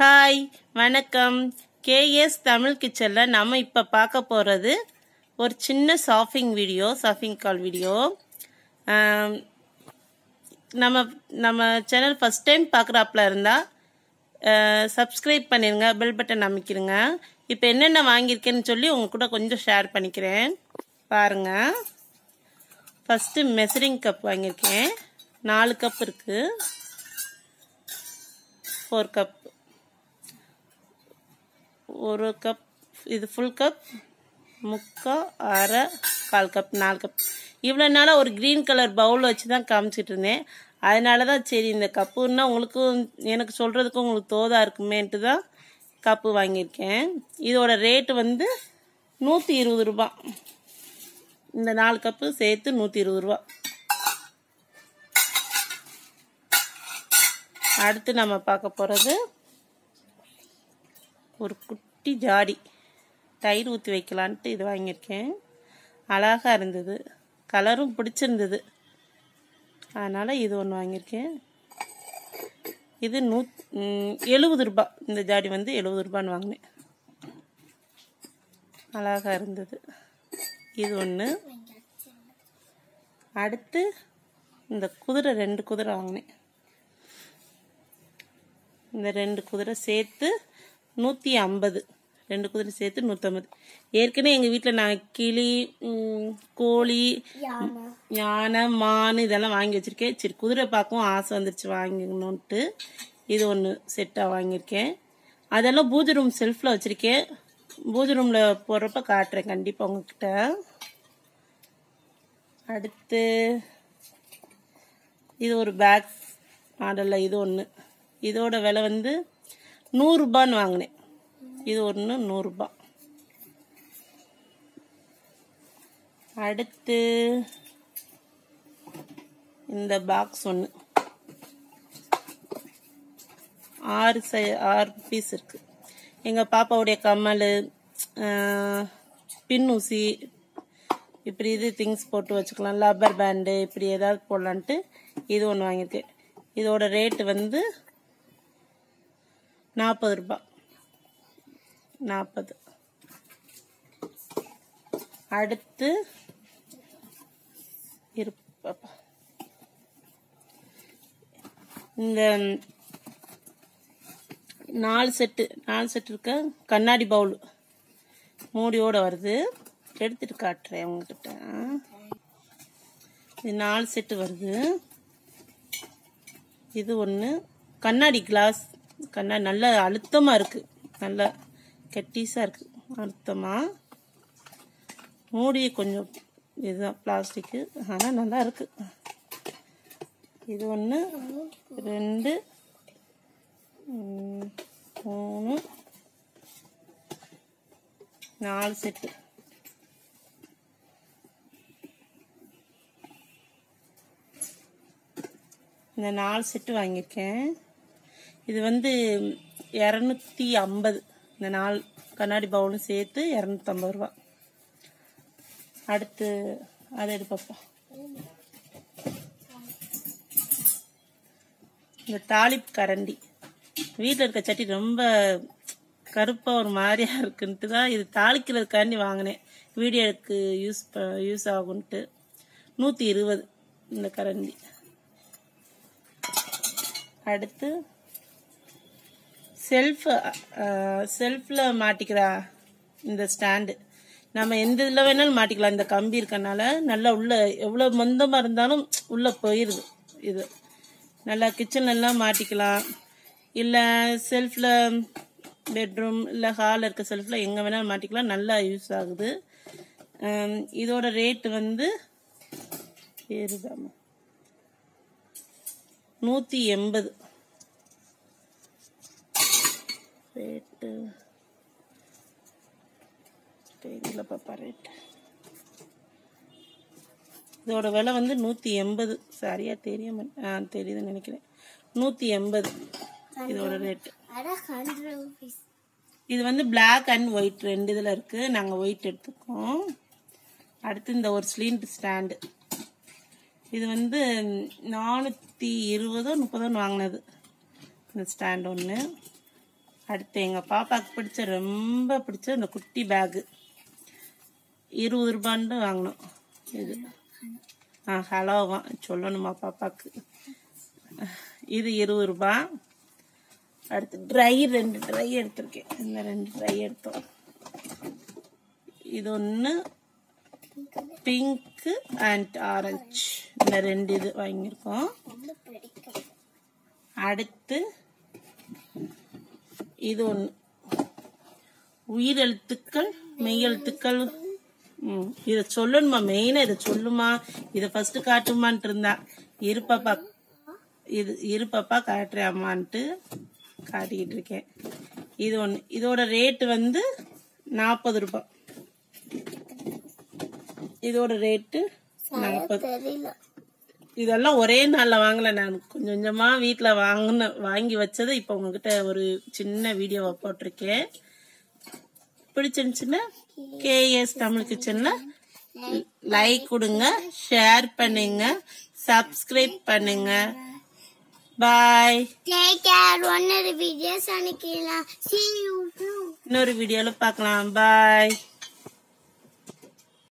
hi வணக்கம் KS Tamil கிச்சனில் நம்ம இப்போ பார்க்க போகிறது ஒரு சின்ன shopping video shopping haul video ஆம், நம்ம நம்ம சேனல் ஃபஸ்ட் டைம் பார்க்குறாப்புல இருந்தால் சப்ஸ்கிரைப் பண்ணிடுங்க பெல் பட்டன் அமைக்கிருங்க இப்போ என்னென்ன வாங்கியிருக்கேன்னு சொல்லி உங்க கூட கொஞ்சம் ஷேர் பண்ணிக்கிறேன் பாருங்கள் ஃபஸ்ட்டு மெசரிங் கப் வாங்கியிருக்கேன் நாலு கப் இருக்குது ஃபோர் கப் ஒரு கப் இது ஃபுல் கப் முக்கா அரை கால் கப் நாலு கப் இவ்வளோ நாளாக ஒரு க்ரீன் கலர் பவுல் வச்சு தான் காமிச்சிட்டு இருந்தேன் அதனால தான் சரி இந்த கப்புன்னா உங்களுக்கும் எனக்கு சொல்கிறதுக்கும் உங்களுக்கு தோதா இருக்குமேன்ட்டு தான் கப்பு வாங்கியிருக்கேன் இதோட ரேட்டு வந்து நூற்றி இருபது ரூபா இந்த நாலு கப்பு சேர்த்து நூற்றி இருபது ரூபா அடுத்து நம்ம பார்க்க போகிறது ஒரு குட்டி ஜாடி தயிர் ஊற்றி வைக்கலான்ட்டு இது வாங்கியிருக்கேன் அழகாக இருந்தது கலரும் பிடிச்சிருந்தது அதனால் இது ஒன்று வாங்கியிருக்கேன் இது நூ எழுபது ரூபா இந்த ஜாடி வந்து எழுபது ரூபான்னு வாங்கினேன் அழகாக இருந்தது இது ஒன்று அடுத்து இந்த குதிரை ரெண்டு குதிரை வாங்கினேன் இந்த ரெண்டு குதிரை சேர்த்து நூற்றி ஐம்பது ரெண்டு குதிரை சேர்த்து நூற்றம்பது ஏற்கனவே எங்கள் வீட்டில் நான் கிளி ம், கோழி யானை மான் இதெல்லாம் வாங்கி வச்சுருக்கேன் சரி குதிரை பார்க்கவும் ஆசை வந்துருச்சு வாங்கணுன்ட்டு இது ஒன்று செட்டாக வாங்கியிருக்கேன் அதெல்லாம் பூஜை ரூம் செல்ஃபில் வச்சுருக்கேன் பூஜை ரூமில் போடுறப்ப காட்டுறேன் கண்டிப்பாக உங்ககிட்ட அடுத்து இது ஒரு பேக் மாடலில் இது ஒன்று இதோட விலை வந்து நூறுரூபான்னு வாங்கினேன் இது ஒன்று நூறுரூபா அடுத்து இந்த பாக்ஸ் ஒன்று ஆறு சை ஆறு பீஸ் இருக்கு எங்கள் பாப்பாவுடைய கம்மல் ஆஹ், பின் ஊசி இப்படி இது திங்ஸ் போட்டு வச்சுக்கலாம் லப்பர் பேண்டு இப்படி ஏதாவது போடலான்ட்டு இது ஒன்று வாங்கியிருக்கேன் இதோட ரேட்டு வந்து நாற்பது ரூபாய் நாற்பது அடுத்து இருப்பா இந்த நாலு செட்டு நாலு செட்டு இருக்க கண்ணாடி பவுல் மூடியோட வருது எடுத்துட்டு காட்டுறேன் உங்ககிட்ட இது நாலு செட்டு வருது இது ஒன்று கண்ணாடி கிளாஸ் கண்ணாடி நல்ல அழுத்தமாக இருக்குது நல்ல கெட்டீஸாக இருக்குது அழுத்தமாக மூடி கொஞ்சம் இதுதான் பிளாஸ்டிக்கு ஆனால் நல்லா இருக்குது இது ஒன்று ரெண்டு ம், மூணு நாலு செட்டு இந்த நாலு செட்டு வாங்கியிருக்கேன் இது வந்து இரநூத்தி ஐம்பது இந்த நாலு கண்ணாடி பவுலும் சேர்த்து இரநூத்தம்பது ரூபா அடுத்து அதை எடுப்பப்பா இந்த தாளிப்பு கரண்டி வீட்டில் இருக்க சட்டி ரொம்ப கருப்பாக ஒரு மாதிரியா இருக்குன்ட்டு தான் இது தாளிக்கிறதுக்காண்டி வாங்கினேன் வீடியோக்கு யூஸ் ப யூஸ் ஆகுன்ட்டு நூற்றி இருபது இந்த கரண்டி அடுத்து செல்ஃப் செல்ஃபில் மாட்டிக்கிற இந்த ஸ்டாண்டு நம்ம எந்த இதில் வேணாலும் மாட்டிக்கலாம் இந்த கம்பி இருக்கனால நல்லா உள்ள எவ்வளோ மந்தமாக இருந்தாலும் உள்ளே போயிடுது இது நல்லா கிச்சன்லாம் மாட்டிக்கலாம் இல்லை செல்ஃபில் பெட்ரூம் இல்லை ஹாலில் இருக்க செல்ஃபில் எங்கே வேணாலும் மாட்டிக்கலாம் நல்லா யூஸ் ஆகுது ஹம், இதோட ரேட்டு வந்து ஏறுதாமா நூற்றி எண்பது ரேட்டு தெரியல பாப்பா ரேட் இதோட விலை வந்து நூற்றி எண்பது சரியா தெரிய மாட்டே- ஆ தெரியுதுன்னு நினைக்கிறேன் நூற்றி எண்பது இதோட ரேட்டு இது வந்து Black அண்ட் ஒயிட் ரெண்டு இதில் இருக்குது நாங்கள் ஒயிட் எடுத்துக்கோம் அடுத்து இந்த ஒரு ஸ்லீண்ட் ஸ்டாண்டு இது வந்து நானூற்றி இருபதோ முப்பதோன்னு வாங்கினது இந்த ஸ்டாண்ட் ஒன்று அடுத்து எங்கள் பாப்பாவுக்கு பிடிச்ச ரொம்ப பிடிச்ச இந்த குட்டி பேகு இருபது ரூபான்னு வாங்கினோம் இது ஆ ஹலோவா சொல்லணுமா பாப்பாக்கு இது இருபது ரூபா அடுத்து ட்ரை ரெண்டு ட்ரை எடுத்திருக்கேன் இந்த ரெண்டு ட்ரை எடுத்தோம் இது ஒன்று பிங்க்கு அண்ட் ஆரஞ்சு இந்த ரெண்டு இது வாங்கியிருக்கோம் அடுத்து இது ஒன்று உயிரெழுத்துக்கள் மெய்யெழுத்துக்கள் ம் இதை சொல்லணுமா மெயினாக இதை சொல்லுமா இதை ஃபர்ஸ்ட் காட்டுமான்ட்டு இருந்தா இருப்பாப்பா இது இருப்பாப்பா காட்டுறேன் அம்மான்ட்டு காட்டிக்கிட்டு இருக்கேன் இது ஒன்று இதோட ரேட்டு வந்து நாற்பது ரூபாய் இதோட ரேட்டு நாற்பது தெரியல இதெல்லாம் ஒரே நாள்ல வாங்கல நான் கொஞ்சம் கொஞ்சமா வீட்ல வாங்கின வாங்கி வச்சதை இப்போ உங்ககிட்ட ஒரு சின்ன வீடியோவை போட்டிருக்கேன் பிடிச்சிருந்துச்சுன்னா கேஎஸ் தமிழ் கிச்சன்ல லைக் கொடுங்க ஷேர் பண்ணுங்க சப்ஸ்கிரைப் பண்ணுங்க bye take care one videos அனுப்பிடலாம் see you இன்னொரு வீடியோல பார்க்கலாம் பாய்